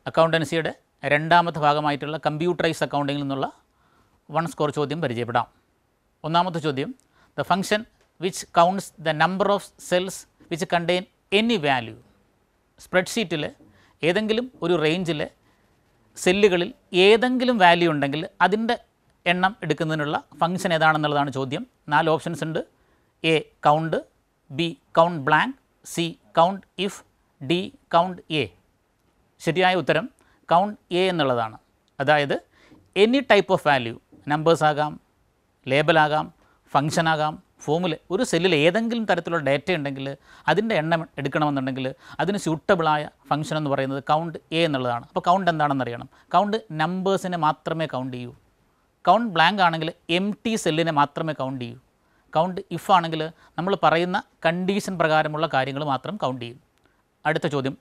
അക്കൗണ്ടൻസിയുടെ രണ്ടാമത്തെ ഭാഗമായിട്ടുള്ള കമ്പ്യൂട്ടറൈസ് അക്കൗണ്ടിങ്ങിൽ നിന്നുള്ള വൺ സ്കോർ ചോദ്യം പരിചയപ്പെടാം ഒന്നാമത്തെ ചോദ്യം the function which counts the number of cells which contain any value സ്പ്രെഡ്ഷീറ്റിൽ ഏതെങ്കിലും ഒരു റേഞ്ചിൽ സെല്ലുകളിൽ ഏതെങ്കിലും വാല്യൂ ഉണ്ടെങ്കിൽ അതിൻ്റെ എണ്ണം എടുക്കുന്നതിനുള്ള ഫംഗ്ഷൻ ഏതാണെന്നുള്ളതാണ് ചോദ്യം നാല് ഓപ്ഷൻസ് ഉണ്ട് A count B count blank C count if D count A ശരിയായ ഉത്തരം കൗണ്ട് എ എന്നുള്ളതാണ് അതായത് any type of value numbers ആകാം ലേബലാകാം ഫങ്ഷൻ ആകാം ഫോമുല ഒരു സെല്ലിൽ ഏതെങ്കിലും തരത്തിലുള്ള ഡേറ്റ ഉണ്ടെങ്കിൽ അതിൻ്റെ എണ്ണം എടുക്കണമെന്നുണ്ടെങ്കിൽ അതിന് സ്യൂട്ടബിളായ ഫംഗ്ഷൻ എന്ന് പറയുന്നത് കൗണ്ട് എ എന്നുള്ളതാണ് അപ്പോൾ കൗണ്ട് എന്താണെന്ന് അറിയണം കൗണ്ട് നമ്പേഴ്സിനെ മാത്രമേ കൗണ്ട് ചെയ്യൂ കൗണ്ട് ബ്ലാങ്ക് ആണെങ്കിൽ എം ടി സെല്ലിനെ മാത്രമേ കൗണ്ട് ചെയ്യൂ കൗണ്ട് ഇഫ് ആണെങ്കിൽ നമ്മൾ പറയുന്ന കണ്ടീഷൻ പ്രകാരമുള്ള കാര്യങ്ങൾ മാത്രം കൗണ്ട് ചെയ്യും അടുത്ത ചോദ്യം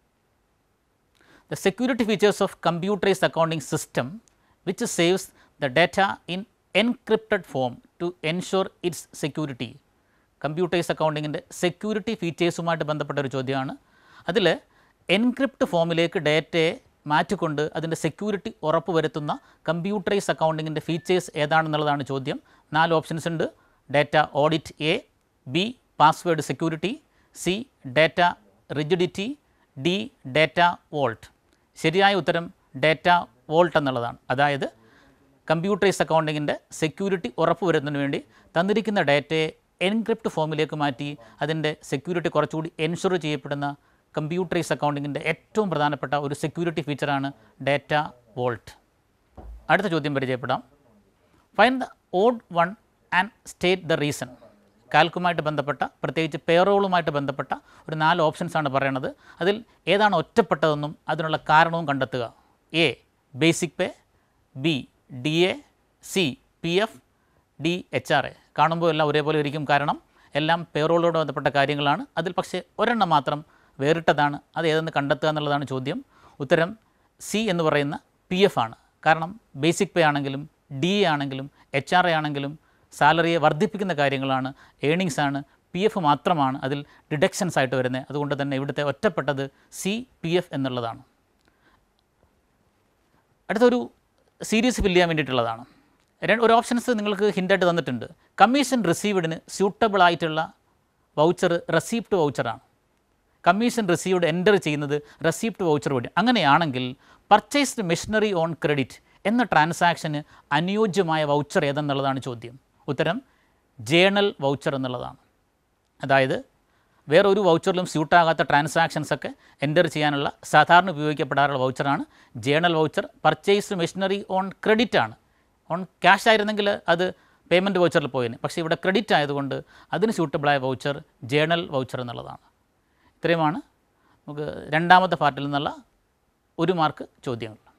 the security features of computerized accounting system which saves the data in encrypted form to ensure its security computers അക്കൗണ്ടിങ്ങിൻ്റെ സെക്യൂരിറ്റി ഫീച്ചേഴ്സുമായിട്ട് ബന്ധപ്പെട്ട ഒരു ചോദ്യമാണ് അതിൽ എൻക്രിപ്റ്റ് ഫോമിലേക്ക് ഡേറ്റയെ മാറ്റിക്കൊണ്ട് അതിൻ്റെ സെക്യൂരിറ്റി ഉറപ്പുവരുത്തുന്ന കമ്പ്യൂട്ടറൈസ് അക്കൗണ്ടിങ്ങിൻ്റെ ഫീച്ചേഴ്സ് ഏതാണെന്നുള്ളതാണ് ചോദ്യം നാല് ഓപ്ഷൻസ് ഉണ്ട് data audit A B password security C data rigidity D data vault ശരിയായ ഉത്തരം ഡേറ്റ വോൾട്ട് എന്നുള്ളതാണ് അതായത് കമ്പ്യൂട്ടറൈസ് അക്കൗണ്ടിങ്ങിൻ്റെ സെക്യൂരിറ്റി ഉറപ്പുവരുന്നതിന് വേണ്ടി തന്നിരിക്കുന്ന ഡേറ്റയെ എൻക്രിപ്റ്റ് ഫോമിലേക്ക് മാറ്റി അതിൻ്റെ സെക്യൂരിറ്റി കുറച്ചുകൂടി എൻഷുർ ചെയ്യപ്പെടുന്ന കമ്പ്യൂട്ടറൈസ് അക്കൗണ്ടിങ്ങിൻ്റെ ഏറ്റവും പ്രധാനപ്പെട്ട ഒരു സെക്യൂരിറ്റി ഫീച്ചറാണ് ഡേറ്റ വോൾട്ട് അടുത്ത ചോദ്യം പരിചയപ്പെടാം find the odd one and state the reason കാൽക്കുമായിട്ട് ബന്ധപ്പെട്ട പ്രത്യേകിച്ച് പേറോളുമായിട്ട് ബന്ധപ്പെട്ട ഒരു നാല് ഓപ്ഷൻസ് ആണ് പറയുന്നത് അതിൽ ഏതാണ് ഒറ്റപ്പെട്ടതെന്നും അതിനുള്ള കാരണവും കണ്ടെത്തുക A basic pay B D A C P F D H R A കാണുമ്പോൾ എല്ലാം ഒരേപോലെ ഇരിക്കും കാരണം എല്ലാം പേറോളോട് ബന്ധപ്പെട്ട കാര്യങ്ങളാണ് അതിൽ പക്ഷേ ഒരെണ്ണം മാത്രം വേറിട്ടതാണ് അത് ഏതെന്ന് കണ്ടെത്തുക എന്നുള്ളതാണ് ചോദ്യം ഉത്തരം സി എന്ന് പറയുന്ന പി എഫ് ആണ് കാരണം ബേസിക് പേ ആണെങ്കിലും ഡി എ ആണെങ്കിലും എച്ച് ആർ എ ആണെങ്കിലും സാലറിയെ വർദ്ധിപ്പിക്കുന്ന കാര്യങ്ങളാണ് ഏണിങ്സ് ആണ് പി എഫ് മാത്രമാണ് അതിൽ ഡിഡക്ഷൻസ് ആയിട്ട് വരുന്നത് അതുകൊണ്ട് തന്നെ ഇവിടുത്തെ ഒറ്റപ്പെട്ടത് സി പി എഫ് എന്നുള്ളതാണ് അടുത്തൊരു സീരീസ് ഫില്ല് ചെയ്യാൻ വേണ്ടിയിട്ടുള്ളതാണ് രണ്ട് ഒരു ഓപ്ഷൻസ് നിങ്ങൾക്ക് ഹിൻ്റായിട്ട് തന്നിട്ടുണ്ട് കമ്മീഷൻ റിസീവ്ഡിന് സ്യൂട്ടബിൾ ആയിട്ടുള്ള വൗച്ചർ റെസീപ്റ്റ് വൗച്ചറാണ് കമ്മീഷൻ റിസീവ്ഡ് എൻ്റർ ചെയ്യുന്നത് റെസീപ്റ്റ് വൗച്ചർ വഴി അങ്ങനെയാണെങ്കിൽ പർച്ചേസ്ഡ് മെഷീനറി ഓൺ ക്രെഡിറ്റ് എന്ന ട്രാൻസാക്ഷന് അനുയോജ്യമായ വൗച്ചർ ഏതെന്നുള്ളതാണ് ചോദ്യം ഉത്തരം ജേണൽ വൗച്ചർ എന്നുള്ളതാണ് അതായത് വേറെ ഒരു വൗച്ചറിലും സ്യൂട്ടാകാത്ത ട്രാൻസാക്ഷൻസ് ഒക്കെ എൻ്റർ ചെയ്യാനുള്ള സാധാരണ ഉപയോഗിക്കപ്പെടാറുള്ള വൗച്ചറാണ് journal voucher purchase machinery on credit ആണ് ഓൺ ക്യാഷ് ആയിരുന്നെങ്കിൽ അത് പേയ്മെൻറ്റ് വൗച്ചറിൽ പോയേനെ പക്ഷേ ഇവിടെ ക്രെഡിറ്റ് ആയതുകൊണ്ട് അതിന് സ്യൂട്ടബിളായ വൗച്ചർ ജേണൽ വൗച്ചർ എന്നുള്ളതാണ് ഇത്രയുമാണ് നമുക്ക് രണ്ടാമത്തെ പാർട്ടിൽ നിന്നുള്ള ഒരു മാർക്ക് ചോദ്യങ്ങൾ